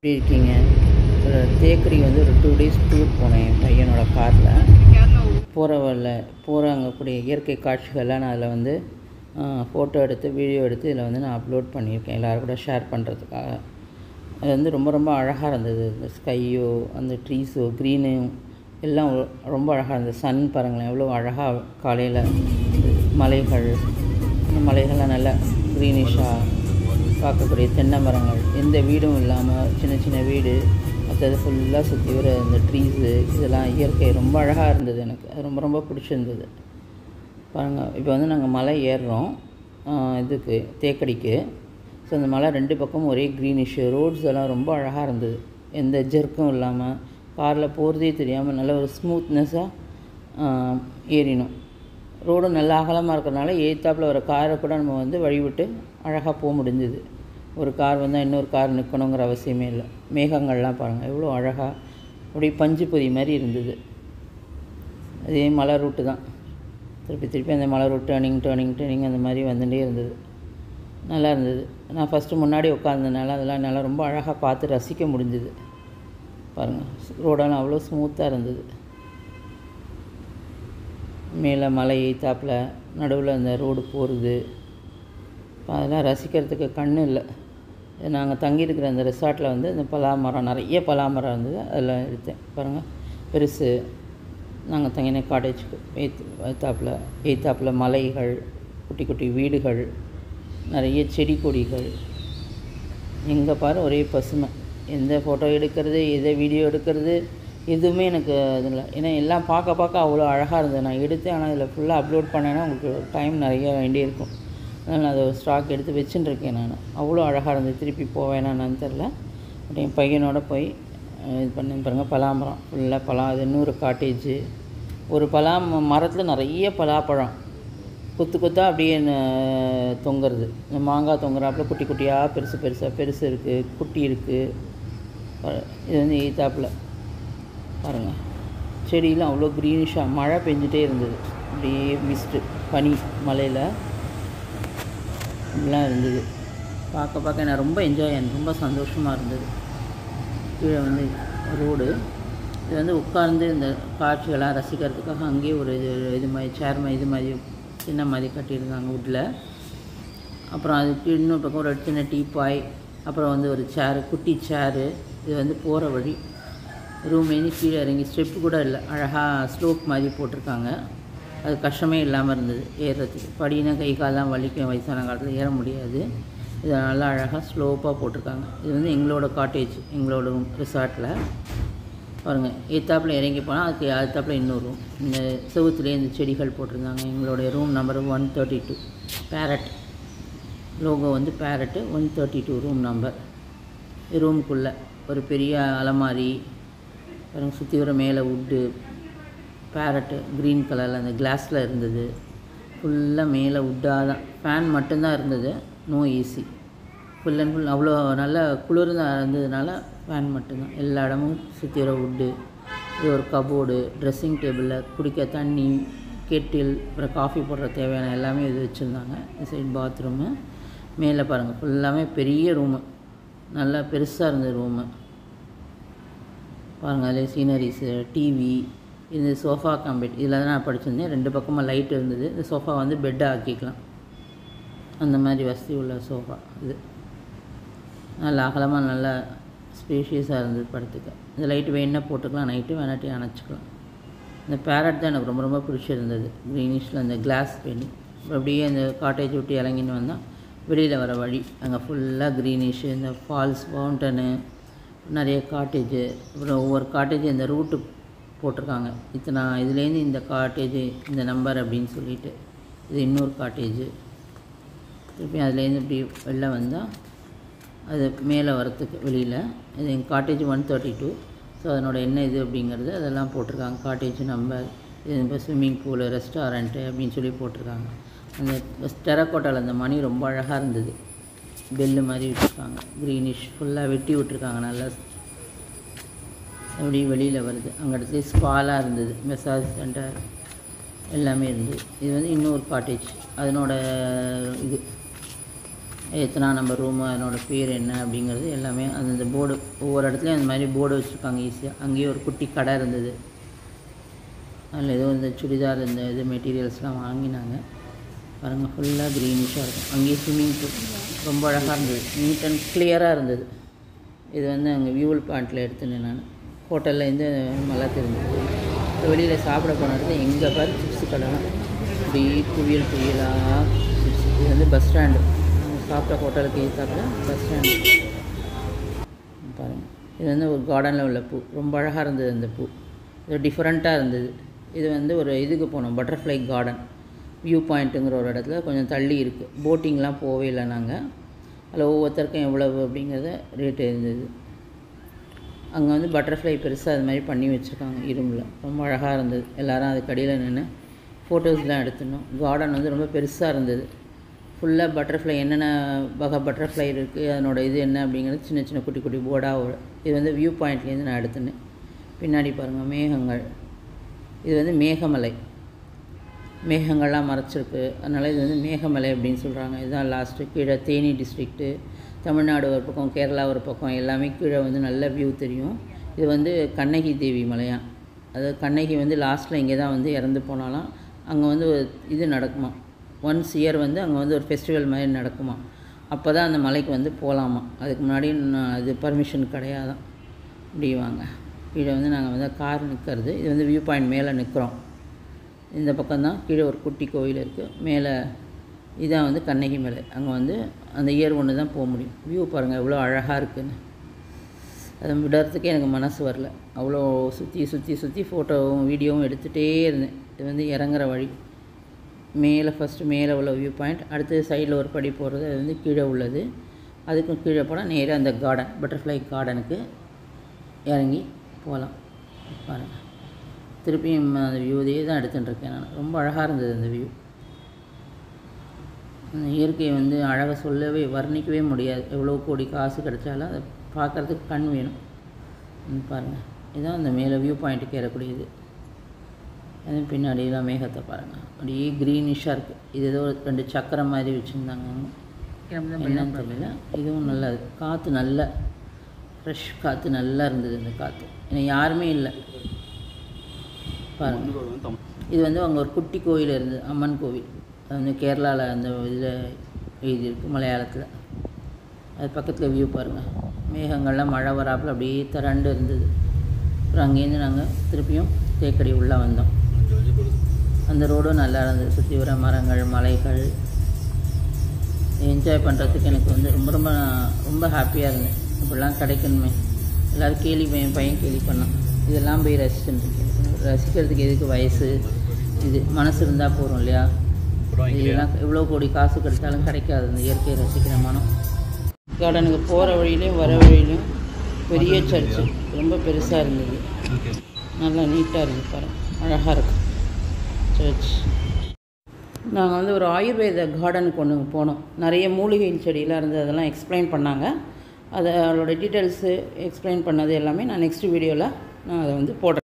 எப்படி இருக்கீங்க ஒரு தேக்கடி வந்து ஒரு டூ டேஸ் டூர் போனேன் என் பையனோட காரில் போகிற வழில போகிற அங்கே கூடிய இயற்கை காட்சிகள்லாம் நான் அதில் வந்து ஃபோட்டோ எடுத்து வீடியோ எடுத்து இதில் வந்து நான் அப்லோட் பண்ணியிருக்கேன் எல்லோரும் கூட ஷேர் பண்ணுறதுக்காக அது வந்து ரொம்ப ரொம்ப அழகாக இருந்தது இந்த ஸ்கையோ அந்த ட்ரீஸோ க்ரீனு எல்லாம் ரொ- ரொம்ப அழகாக இருந்தது சன் பாருங்களேன் எவ்வளோ அழகாக காலையில் மலைகள் இந்த மலைகள்லாம் நல்லா க்ரீனிஷாக பார்க்கக்கூடிய தென்னை மரங்கள் எந்த வீடும் இல்லாமல் சின்ன சின்ன வீடு மற்றது ஃபுல்லாக சுற்றி வர இந்த ட்ரீஸு இதெல்லாம் இயற்கை ரொம்ப அழகாக இருந்தது எனக்கு அது ரொம்ப ரொம்ப பிடிச்சிருந்தது பாருங்கள் இப்போ வந்து நாங்கள் மலை ஏறுறோம் ஆஹ் இதுக்கு தேக்கடிக்கு ஸோ அந்த மலை ரெண்டு பக்கமும் ஒரே க்ரீனிஷ் ரோட்ஸ் எல்லாம் ரொம்ப அழகாக இருந்தது எந்த ஜெர்க்கும் இல்லாமல் காரில் போகிறதே தெரியாமல் நல்ல ஒரு ஸ்மூத்னஸாக ஏறினோம் ரோடும் நல்ல அகலமாக இருக்கிறனால ஏத்தாப்பில் வர காரை கூட நம்ம வந்து வழிவிட்டு அழகாக போக முடிஞ்சுது ஒரு கார் வந்தால் இன்னொரு கார் நிற்கணுங்கிற அவசியமே இல்லை மேகங்கள்லாம் பாருங்கள் எவ்வளோ அழகாக அப்படியே பஞ்சு பொதி மாதிரி இருந்தது அதே மலை ரூட்டு தான் திருப்பி திருப்பி அந்த மலை ரூட் டேர்னிங் டேர்னிங் டேர்னிங் அந்த மாதிரி வந்துட்டே இருந்தது நல்லா இருந்தது நான் ஃபஸ்ட்டு முன்னாடி உட்காந்ததுனால அதெல்லாம் நல்லா ரொம்ப அழகாக பார்த்து ரசிக்க முடிஞ்சுது பாருங்கள் ரோடெல்லாம் அவ்வளோ ஸ்மூத்தாக இருந்தது மேலே மலை ஏத்தாப்பில் நடுவில் அந்த ரோடு போகிறது அதெல்லாம் ரசிக்கிறதுக்கு கண்ணு இல்லை நாங்கள் தங்கியிருக்கிற அந்த ரெசார்ட்டில் வந்து இந்த பலாமரம் நிறைய பலாமரம் இருந்தது அதில் எடுத்தேன் பாருங்கள் பெருசு நாங்கள் தங்கின காட்டேஜுக்கு ஏத் ஏத்தாப்பில் ஏத்தாப்பில் மலைகள் குட்டி குட்டி வீடுகள் நிறைய செடி கொடிகள் எங்கே பாரு ஒரே பசுமை எந்த ஃபோட்டோ எடுக்கிறது எதை வீடியோ எடுக்கிறது எதுவுமே எனக்கு இது இல்லை ஏன்னா எல்லாம் பார்க்க பார்க்க அவ்வளோ அழகாக இருந்தது நான் எடுத்தேன் ஆனால் இதில் ஃபுல்லாக அப்லோட் பண்ணேன்னா உங்களுக்கு டைம் நிறைய வேண்டியிருக்கும் அதனால் நான் அதை ஒரு ஸ்டாக் எடுத்து வச்சுட்டு இருக்கேன் நான் அவ்வளோ அழகாக இருந்தது திருப்பி போவேனா என்னன்னு தெரில பட் என் பையனோட போய் அஹ், இது பண்ணி பாருங்கள் பலாமரம் ஃபுல்லாக பலா அது இன்னொரு காட்டேஜு ஒரு பலா மரத்தில் நிறைய பலாப்பழம் கொத்து கொத்தாக அப்படியே ந- தொங்குறது இந்த மாங்காய் தொங்குறாப்புல குட்டி குட்டியாக பெருசு பெருசாக பெருசு இருக்குது குட்டி இருக்குது இது வந்து எய்த்தாப்பில் பாருங்கள் செடியெலாம் அவ்வளோ க்ரீனிஷாக மழை பெஞ்சிட்டே இருந்தது அப்படியே மிஸ்ட்டு பனி மலையில் இப்படிலாம் இருந்தது பார்க்க பார்க்க நான் ரொம்ப என்ஜாய் எனக்கு ரொம்ப சந்தோஷமாக இருந்தது கீழே வந்து ரோடு இது வந்து உட்கார்ந்து இந்த காட்சிகளாக ரசிக்கிறதுக்காக அங்கேயே ஒரு இது இது மாதிரி சேர் மாதிரி இது மாதிரி சின்ன மாதிரி கட்டியிருந்தாங்க வுட்டில் அப்புறம் அதுக்கு இன்னொரு பக்கம் ஒரு சின்ன டீப்பாய் அப்புறம் வந்து ஒரு சேரு குட்டி சேரு இது வந்து போகிற வழி ரூமேனி கீழே இறங்கி ஸ்டெப்பு கூட இல்லை அழகாக ஸ்லோப் மாதிரி போட்டிருக்காங்க அது கஷ்டமே இல்லாமல் இருந்தது ஏறுறதுக்கு படினா கை காலெலாம் வலிக்கும் வயசான காலத்தில் ஏற முடியாது இது நல்லா அழகாக ஸ்லோப்பாக போட்டிருக்காங்க இது வந்து எங்களோட காட்டேஜ் எங்களோட ரிசார்ட்டில் பாருங்கள் ஏத்தாப்பில் இறங்கி போனால் அதுக்கு அடுத்தாப்பில் இன்னொரு ரூம் இந்த செவுத்துலேயே இந்த செடிகள் போட்டிருந்தாங்க எங்களுடைய room number one thirty two parrot logo வந்து parrot one thirty two room number ரூமுக்குள்ளே ஒரு பெரிய அலமாரி பாருங்க சுற்றி வர மேலே வுட்டு பேரட்டு க்ரீன் கலரில் அந்த கிளாஸில் இருந்தது ஃபுல்லாக மேலே வுட்டாக தான் ஃபேன் மட்டும்தான் இருந்தது no AC full and full அவ்வளோ நல்ல குளிர்ந்து இருந்ததுனால ஃபேன் மட்டும்தான் எல்லா இடமும் சுற்றி வர வுட்டு இது ஒரு கபோர்டு ட்ரெஸ்ஸிங் டேபிளில் குடிக்க தண்ணி கெட்டில் அப்புறம் காஃபி போடுற தேவையான எல்லாமே இது வச்சுருந்தாங்க இந்த சைடு பாத்ரூமு மேலே பாருங்கள் ஃபுல்லாமே பெரிய ரூமு நல்லா பெருசாக இருந்தது ரூமு பாருங்கள் அதில் சீனரிஸு டிவி இந்த சோஃபா கம்பெட் இதில் தான் நான் படிச்சிருந்தேன் ரெண்டு பக்கமாக லைட் இருந்தது இந்த சோஃபா வந்து பெட்டாக ஆக்கிக்கலாம் அந்த மாதிரி வசதி உள்ள சோஃபா இது நல்ல அகலமாக நல்லா ஸ்பேஷியஸாக இருந்தது படுத்துக்க இந்த லைட்டு வேணா போட்டுக்கலாம் நைட்டு வேணாட்டி அணைச்சிக்கலாம் இந்த பேரட் தான் எனக்கு ரொம்ப ரொம்ப பிடிச்சிருந்தது க்ரீனிஷில் அந்த கிளாஸ் பெயிண்டிங் அப்படியே அந்த காட்டேஜ் விட்டு இறங்கின்னு வந்தால் வெளியில் வர வழி அங்கே ஃபுல்லாக க்ரீனிஷு இந்த ஃபால்ஸ் ஃபவுண்டனு நிறைய காட்டேஜு அப்புறம் ஒவ்வொரு காட்டேஜ் இந்த ரூட்டு போட்டிருக்காங்க இத்தனை இதுலேருந்து இந்த காட்டேஜ் இந்த நம்பர் அப்படின்னு சொல்லிட்டு இது இன்னொரு காட்டேஜு திருப்பி அதுலேருந்து இப்படி வெளில வந்தால் அது மேலே வரத்துக்கு வெளியில் இது எங்கள் cottage one thirty two so அதனோட என்ன இது அப்படிங்கிறது அதெல்லாம் போட்டிருக்காங்க காட்டேஜ் நம்பர் இது இப்போ ஸ்விம்மிங் பூலு ரெஸ்டாரண்ட்டு அப்படின்னு சொல்லி போட்டிருக்காங்க அந்த டெரக்கோட்டாவில் அந்த மணி ரொம்ப அழகாக இருந்தது பெல்லு மாதிரி விட்டுருக்காங்க க்ரீனிஷ் ஃபுல்லாக வெட்டி விட்ருக்காங்க நல்லா அப்படி வெளியில் வருது அங்கே இடத்துல ஸ்பாலாக இருந்தது மெசாஜ் சென்டர் எல்லாமே இருந்தது இது வந்து இன்னொரு காட்டேஜ் அதனோட இது எத்தனா நம்பர் ரூமு அதனோட பேர் என்ன அப்படிங்கிறது எல்லாமே அந்தந்த போர்டு ஒவ்வொரு இடத்துலையும் அந்த மாதிரி போர்டு வச்சுருக்காங்க ஈஸியாக அங்கேயே ஒரு குட்டி கடை இருந்தது அதில் ஏதோ இந்த சுடிதார் இந்த இது மெட்டீரியல்ஸ்லாம் வாங்கினாங்க பாருங்கள் ஃபுல்லாக க்ரீனிஷாக இருக்கும் அங்கேயே ஸ்விம்மிங் பூல் ரொம்ப அழகாக இருந்தது நீட் அண்ட் கிளியராக இருந்தது இது வந்து அங்கே வியூவல் பாயிண்டில் எடுத்துனேன் நான் ஹோட்டலில் இருந்து மழை தெரிஞ்சது இப்போ வெளியில் சாப்பிட போன இடத்துல எங்கே பாரு சிப்ஸ் கடைலாம் இப்படி குவியல் குவியலாக சிப்ஸ் இது வந்து பஸ் ஸ்டாண்டு நாங்கள் சாப்பிட்ட ஹோட்டலுக்கு எதிர்த்தாப்புல பஸ் ஸ்டாண்டு பாருங்கள் இது வந்து ஒரு கார்டனில் உள்ள பூ ரொம்ப அழகாக இருந்தது அந்த பூ இது டிஃப்ரெண்ட்டாக இருந்தது இது வந்து ஒரு இதுக்கு போனோம் பட்டர்ஃப்ளை கார்டன் வியூ பாயிண்ட்டுங்கிற ஒரு இடத்துல கொஞ்சம் தள்ளி இருக்குது போட்டிங்லாம் போவே இல்லை நாங்கள் அதில் ஒவ்வொருத்தருக்கும் எவ்வளவு அப்படிங்கிறத ரேட் இருந்தது அங்கே வந்து பட்டர்ஃப்ளை பெருசாக அது மாதிரி பண்ணி வச்சுருக்காங்க இரும்பில் ரொம்ப அழகாக இருந்தது எல்லாரும் அதுக்கு அடியில் நின்று ஃபோட்டோஸ்லாம் எடுத்துனோம் கார்டன் வந்து ரொம்ப பெருசாக இருந்தது ஃபுல்லாக பட்டர்ஃப்ளை என்னென்ன வகை பட்டர்ஃப்ளை இருக்குது அதனோட இது என்ன அப்படிங்கிறது சின்ன சின்ன குட்டி குட்டி போர்டாக இது வந்து வியூ பாயிண்ட்லேருந்து நான் எடுத்துனேன் பின்னாடி பாருங்கள் மேகங்கள் இது வந்து மேகமலை மேகங்கள்லாம் மறைச்சிருக்கு அதனால் இது வந்து மேகமலை அப்படின்னு சொல்கிறாங்க இதுதான் லாஸ்ட்டு கீழே தேனி டிஸ்ட்ரிக்ட்டு தமிழ்நாடு ஒரு பக்கம் கேரளா ஒரு பக்கம் எல்லாமே கீழே வந்து நல்ல வியூ தெரியும் இது வந்து கண்ணகி தேவி மலையாம் அதாவது கண்ணகி வந்து லாஸ்ட்டில் இங்கே தான் வந்து இறந்து போனாலாம் அங்கே வந்து ஒரு இது நடக்குமா ஒன்ஸ் இயர் வந்து அங்கே வந்து ஒரு ஃபெஸ்டிவல் மாதிரி நடக்குமா அப்போ தான் அந்த மலைக்கு வந்து போகலாமா அதுக்கு முன்னாடி நான் அது பர்மிஷன் கிடையாதான் இப்படி வாங்க கீழே வந்து நாங்கள் வந்து கார் நிற்கிறது இது வந்து வியூ பாயிண்ட் மேலே நிற்கிறோம் இந்த பக்கம்தான் கீழே ஒரு குட்டி கோயில் இருக்குது மேலே இதான் வந்து கண்ணகி மலை அங்கே வந்து அந்த இயர் ஒன்று தான் போக முடியும் வியூ பாருங்கள் எவ்வளோ அழகாக இருக்குன்னு அதை விடுறதுக்கே எனக்கு மனசு வரல அவ்வளோ சுற்றி சுற்றி சுற்றி ஃபோட்டோவும் வீடியோவும் எடுத்துகிட்டே இருந்தேன் இது வந்து இறங்குற வழி மேலே ஃபஸ்ட்டு மேலே உள்ள வியூ பாயிண்ட் அடுத்து சைடில் ஒரு படி போகிறது அது வந்து கீழே உள்ளது அதுக்கும் கீழே போனால் நேராக அந்த கார்டன் பட்டர்ஃப்ளை கார்டனுக்கு இறங்கி போகலாம் பாருங்கள் திருப்பியும் அந்த வியூ இதே தான் எடுத்துகிட்டு இருக்கேன் நான் ரொம்ப அழகாக இருந்தது அந்த வியூ அந்த இயற்கையை வந்து அழகை சொல்லவே வர்ணிக்கவே முடியாது எவ்வளோ கோடி காசு கிடைச்சாலும் அதை பார்க்குறதுக்கு கண் வேணும் ம், பாருங்கள் இதுதான் அந்த மேலே வியூ பாயிண்ட்டுக்கு ஏறக்கூடியது அது பின்னாடியெல்லாம் மேகத்தை பாருங்கள் அப்படியே க்ரீனிஷாக இருக்குது இது ஏதோ ஒரு ரெண்டு சக்கரம் மாதிரி வச்சுருந்தாங்க என்னன்னு தெரியல இதுவும் நல்லா இருக்கு காற்று நல்ல ஃப்ரெஷ் காற்று நல்லா இருந்தது இந்த காற்று ஏன்னா யாருமே இல்லை பாருங்கள் இது வந்து அங்கே ஒரு குட்டி கோயில் இருந்தது அம்மன் கோவில் அது வந்து கேரளாவில் அந்த இதில் எழுதியிருக்கு மலையாளத்தில் அது பக்கத்தில் வியூ பாருங்கள் மேகங்கள்லாம் மழை வராப்புல அப்படியே திரண்டு இருந்தது அப்புறம் அங்கேருந்து நாங்கள் திருப்பியும் தேக்கடி உள்ளே வந்தோம் அந்த ரோடும் நல்லா இருந்தது சுற்றி வர மரங்கள் மலைகள் என்ஜாய் பண்ணுறதுக்கு எனக்கு வந்து ரொம்ப ரொம்ப ரொம்ப ஹாப்பியாக இருந்தேன் இப்படிலாம் கிடைக்கணுமே எல்லோரும் கேலி என் பையன் கேலி பண்ணான் இதெல்லாம் போய் ரசிச்சுட்டு இருக்கேன் ரசிக்கிறதுக்கு எதுக்கு வயசு இது மனசு இருந்தால் போகிறோம் இல்லையா இதெல்லாம் எவ்வளோ கோடி காசு கிடைச்சாலும் கிடைக்காது இந்த இயற்கையை ரசிக்கிற மனம் கார்டனுக்கு போகிற வழியிலையும் வர வழியிலையும் பெரிய சர்ச்சு ரொம்ப பெருசாக இருந்தது நல்லா நீட்டாக இருந்தது பாருங்க அழகாக இருக்கும் சர்ச் நாங்கள் வந்து ஒரு ஆயுர்வேத கார்டனுக்கு ஒன்று போனோம் நிறைய மூலிகை செடியெலாம் இருந்தது அதெல்லாம் எக்ஸ்பிளைன் பண்ணாங்க அதை அதோட டீட்டெயில்ஸு எக்ஸ்பிளைன் பண்ணது எல்லாமே நான் நெக்ஸ்ட் வீடியோவில் நான் அதை வந்து போடுறேன்